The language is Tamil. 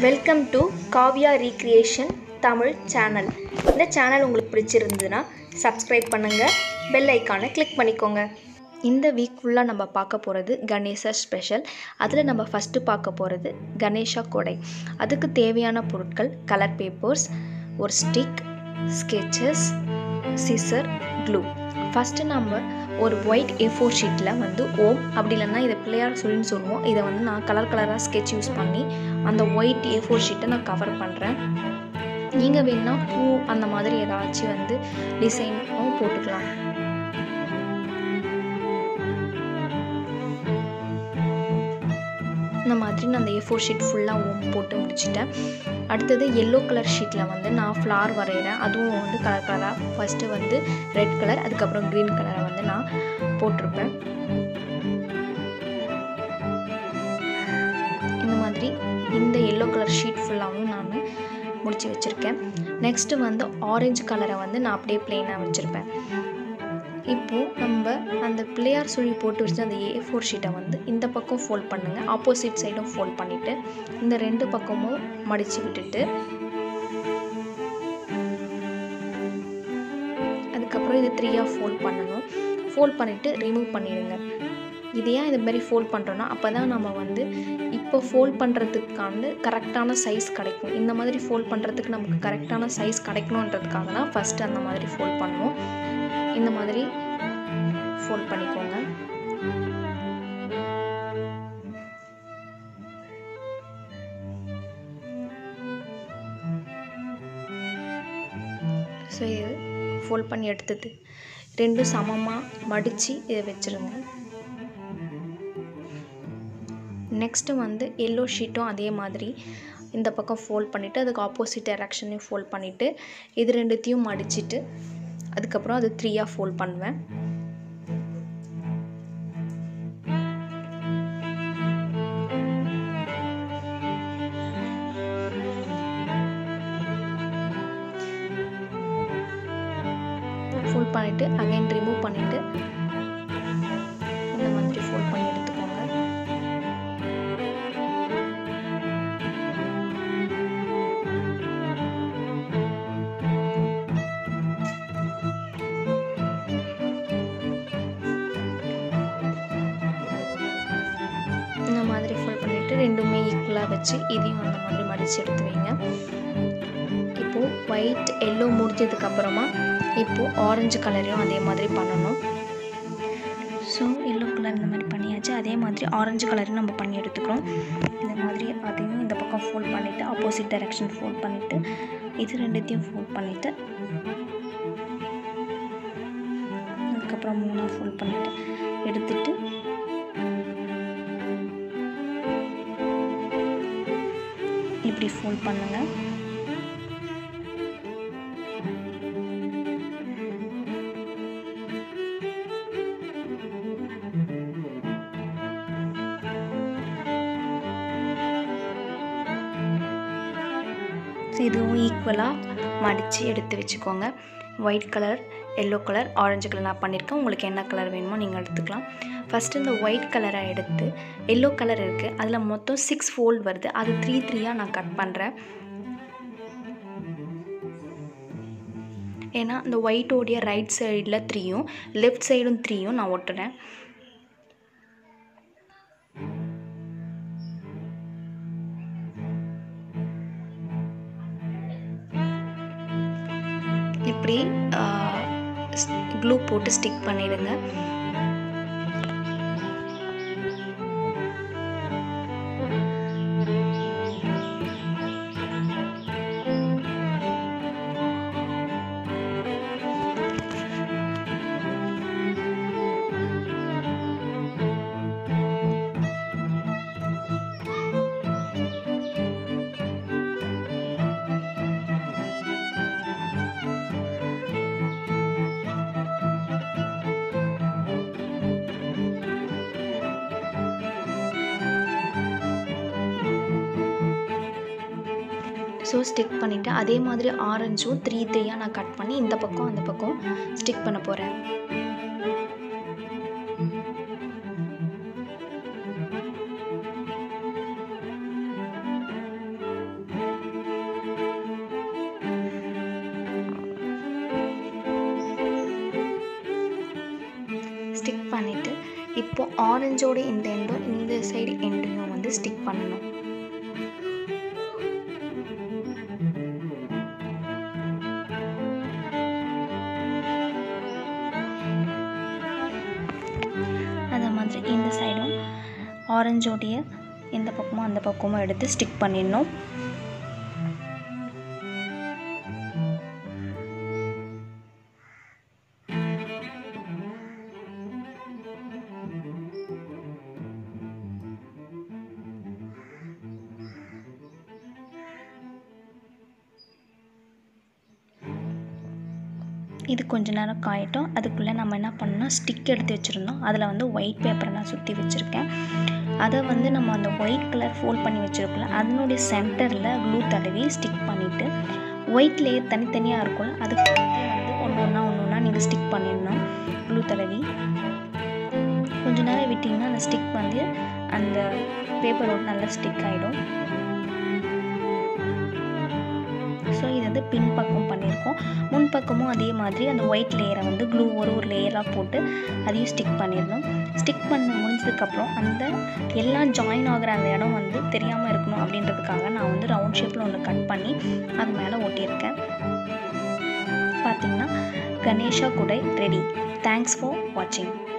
welcome to Kavya recreation Tamil channel இந்த சேனல் உங்களுக்கு பிடிச்சிருந்ததுன்னா சப்ஸ்கிரைப் பண்ணுங்கள் பெல் ஐக்கானை கிளிக் பண்ணிக்கோங்க இந்த வீக் ஃபுல்லாக நம்ம பார்க்க போகிறது கணேசா ஸ்பெஷல் அதில் நம்ம ஃபஸ்ட்டு பார்க்க போகிறது கணேஷா கொடை அதுக்கு தேவையான பொருட்கள் கலர் பேப்பர்ஸ் ஒரு stick sketches scissor glue first நம்ம ஒரு ஒயிட் ஏ ஃபோர் ஷீட்டில் வந்து ஓம் அப்படி இல்லைன்னா இதை பிள்ளையார் சொல்லின்னு சொல்லுவோம் இதை வந்து நான் கலர் கலராக ஸ்கெட்ச் யூஸ் பண்ணி அந்த ஒயிட் ஏ ஃபோர் ஷீட்டை நான் கவர் பண்ணுறேன் நீங்கள் வேணுன்னா பூ அந்த மாதிரி ஏதாச்சும் வந்து டிசைனும் போட்டுக்கலாம் இந்த மாதிரி நான் அந்த ஏ ஃபோர் ஷீட் ஃபுல்லாக ஓம் போட்டு முடிச்சிட்டேன் அடுத்தது எல்லோ கலர் ஷீட்டில் வந்து நான் ஃப்ளார் வரைகிறேன் அதுவும் வந்து கலர் கலராக ஃபஸ்ட்டு வந்து ரெட் கலர் அதுக்கப்புறம் க்ரீன் கலரை வந்து நான் போட்டிருப்பேன் இந்த மாதிரி இந்த எல்லோ கலர் ஷீட் ஃபுல்லாகவும் நான் முடித்து வச்சுருக்கேன் நெக்ஸ்ட்டு வந்து ஆரஞ்சு கலரை வந்து நான் அப்படியே ப்ளெயினாக வச்சுருப்பேன் இப்போது நம்ம அந்த பிள்ளையார் சுழி போட்டு வச்சு அந்த ஏ ஃபோர் ஷீட்டை வந்து இந்த பக்கம் ஃபோல்ட் பண்ணுங்கள் ஆப்போசிட் சைடும் ஃபோல்ட் பண்ணிவிட்டு இந்த ரெண்டு பக்கமும் மடித்து விட்டுட்டு அதுக்கப்புறம் இது த்ரீயாக ஃபோல்ட் பண்ணணும் ஃபோல்ட் பண்ணிவிட்டு ரிமூவ் பண்ணிடுங்க இது ஏன் இது மாதிரி ஃபோல்ட் பண்ணுறோன்னா அப்போ தான் நம்ம வந்து இப்போ ஃபோல்ட் பண்ணுறதுக்கான கரெக்டான சைஸ் கிடைக்கும் இந்த மாதிரி ஃபோல்ட் பண்ணுறதுக்கு நமக்கு கரெக்டான சைஸ் கிடைக்கணுன்றதுக்காக தான் ஃபஸ்ட்டு அந்த மாதிரி ஃபோல்ட் பண்ணுவோம் இந்த மாதிரி ஃபோல்ட் பண்ணிக்கோங்க ஸோ இது ஃபோல்ட் பண்ணி எடுத்தது ரெண்டும் சமமாக மடித்து இதை வச்சுருங்க நெக்ஸ்ட்டு வந்து எல்லோ ஷீட்டும் அதே மாதிரி இந்த பக்கம் ஃபோல்ட் பண்ணிவிட்டு அதுக்கு ஆப்போசிட் டைரக்ஷனையும் ஃபோல்ட் பண்ணிவிட்டு இது ரெண்டுத்தையும் மடிச்சிட்டு அதுக்கப்புறம் அது த்ரீயாக ஃபோல்ட் பண்ணுவேன் ஃபோல்ட் பண்ணிவிட்டு அகைன் ரிமூவ் பண்ணிவிட்டு இந்த மாதிரி ஃபோல்ட் பண்ணி எடுத்துக்கோங்க இந்த மாதிரி ஃபோல்ட் பண்ணிவிட்டு ரெண்டுமே ஈக்குவலாக வச்சு இதையும் அந்த மாதிரி மடித்து எடுத்து வைங்க இப்போது ஒயிட் எல்லோ முடிஞ்சதுக்கப்புறமா இப்போது ஆரஞ்சு கலரையும் அதே மாதிரி பண்ணணும் ஸோ எல்லோ கலர் இந்த மாதிரி பண்ணியாச்சு அதே மாதிரி ஆரஞ்சு கலரையும் நம்ம பண்ணி எடுத்துக்கிறோம் இந்த மாதிரி அதையும் இந்த பக்கம் ஃபோல்ட் பண்ணிவிட்டு ஆப்போசிட் டைரெக்ஷன் ஃபோல்ட் பண்ணிவிட்டு இது ரெண்டுத்தையும் ஃபோல்ட் பண்ணிவிட்டு அதுக்கப்புறம் மூணாக ஃபோல்ட் பண்ணிவிட்டு எடுத்துட்டு இப்படி ஃபோல்ட் பண்ணுங்கள் இதுவும் ஈக்குவலாக மடித்து எடுத்து வச்சுக்கோங்க white colour yellow colour orange colour நான் பண்ணியிருக்கேன் உங்களுக்கு என்ன கலர் வேணுமோ நீங்கள் எடுத்துக்கலாம் ஃபஸ்ட்டு இந்த ஒயிட் கலரை எடுத்து எல்லோ கலர் இருக்குது அதில் மொத்தம் சிக்ஸ் ஃபோல்ட் வருது அது த்ரீ த்ரீயாக நான் கட் பண்ணுறேன் ஏன்னா இந்த ஒயிட்டோடைய ரைட் சைடில் த்ரீயும் லெஃப்ட் சைடும் த்ரீயும் நான் ஒட்டுறேன் இப்படி க்ளூ போட்டு ஸ்டிக் பண்ணிடுங்க ஸோ ஸ்டிக் பண்ணிவிட்டு அதே மாதிரி ஆரஞ்சும் த்ரீ த்ரீயாக நான் கட் பண்ணி இந்த பக்கம் அந்த பக்கம் ஸ்டிக் பண்ண போகிறேன் இப்போ ஆரஞ்சோட இந்த எண்டும் இந்த சைடு எண்டையும் வந்து ஸ்டிக் பண்ணணும் அதே மாதிரி இந்த சைடும் ஆரஞ்சோடைய இந்த பக்கமும் அந்த பக்கமும் எடுத்து ஸ்டிக் பண்ணிடணும் இது கொஞ்ச நேரம் காயட்டும் அதுக்குள்ளே நம்ம என்ன பண்ணணும் ஸ்டிக் எடுத்து வச்சுருந்தோம் அதில் வந்து ஒயிட் பேப்பரை நான் சுற்றி வச்சுருக்கேன் அதை வந்து நம்ம அந்த ஒயிட் கலர் ஃபோல்ட் பண்ணி வச்சுருக்கோம்ல அதனுடைய சென்டரில் க்ளூ தடவி ஸ்டிக் பண்ணிவிட்டு ஒயிட் லேயர் தனித்தனியாக இருக்கும்ல அதுக்கு வந்து ஒன்று ஒன்றா ஒன்று ஒன்றா நீங்கள் ஸ்டிக் பண்ணிடணும் க்ளூ தடவி கொஞ்ச நேரம் விட்டிங்கன்னா அந்த ஸ்டிக் வந்து அந்த பேப்பரோட நல்லா ஸ்டிக் ஆகிடும் ஸோ இது வந்து பின் பக்கம் பண்ணியிருக்கோம் முன் பக்கமும் அதே மாதிரி அந்த ஒயிட் லேயரை வந்து க்ளூ ஒரு ஒரு லேயராக போட்டு அதையும் ஸ்டிக் பண்ணிடணும் ஸ்டிக் பண்ண முடிஞ்சதுக்கப்புறம் அந்த எல்லாம் ஜாயின் ஆகிற அந்த இடம் வந்து தெரியாமல் இருக்கணும் அப்படின்றதுக்காக நான் வந்து ரவுண்ட் ஷேப்பில் ஒன்று கட் பண்ணி அது மேலே ஒட்டியிருக்கேன் பார்த்தீங்கன்னா கணேஷா குடை ரெடி தேங்க்ஸ் ஃபார் வாட்சிங்